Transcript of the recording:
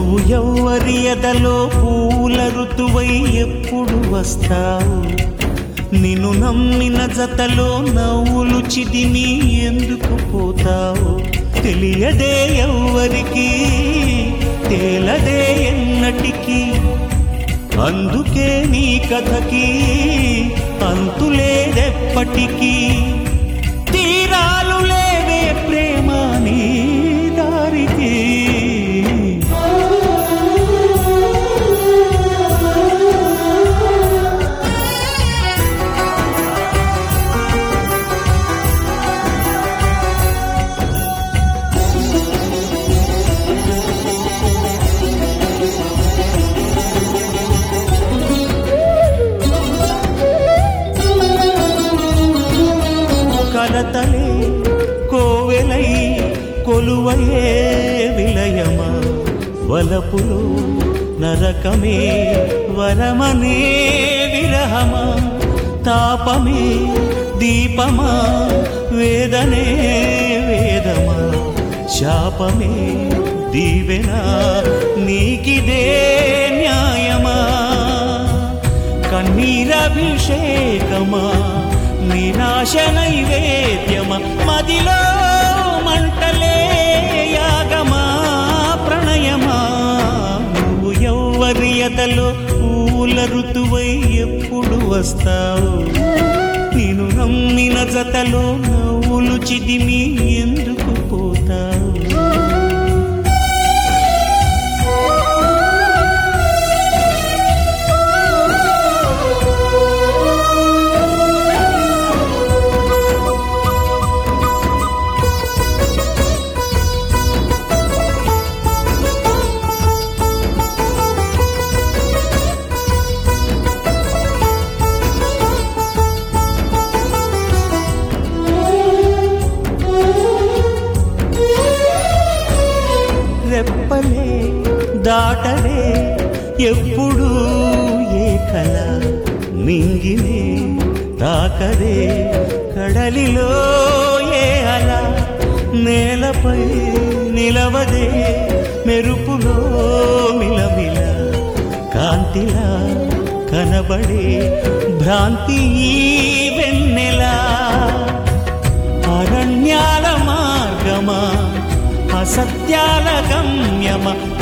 నువ్వు ఎవ్వరి ఎదలో పూల ఋతువై ఎప్పుడు వస్తావు నిన్ను నమ్మిన జతలో నవ్వులు చిదిమి ఎందుకు పోతావు తెలియదే ఎవ్వరికి తేలదే ఎన్నటికీ అందుకే నీ కథకి అంతులేదెప్పటికీ తీరాలు లేవే ప్రేమ నీ దారికి కలతలే కోవెలై కొలువయే విలయమా వలపులో నరకమే వరమనే విరహమా తాపమే దీపమా వేదనే వేదమా శాపమే దీవెనా నీకిదే న్యాయమా కన్నీరభిషేకమా నినాశ నైవేద్యమా మదిలో మంటలే యాగమా ప్రణయమా నువ్వు ఎవ్వరి ఎదలో పూల ఋతువై ఎప్పుడు వస్తావు నేను నమ్మిన జతలో నవ్వులు చిదిమి ఎందుకు పోతావు రెప్పలే దాటలే ఎప్పుడు ఏ కల మింగినే తాకదే కడలిలో ఏ అల నేలపై నిలవదే మెరుపులో మిలమిల కాంతిలా కనబడే భ్రాంతి ఈ వెన్నెలా అరణ్యాల మార్గమా అసత్యాల గమ్యమ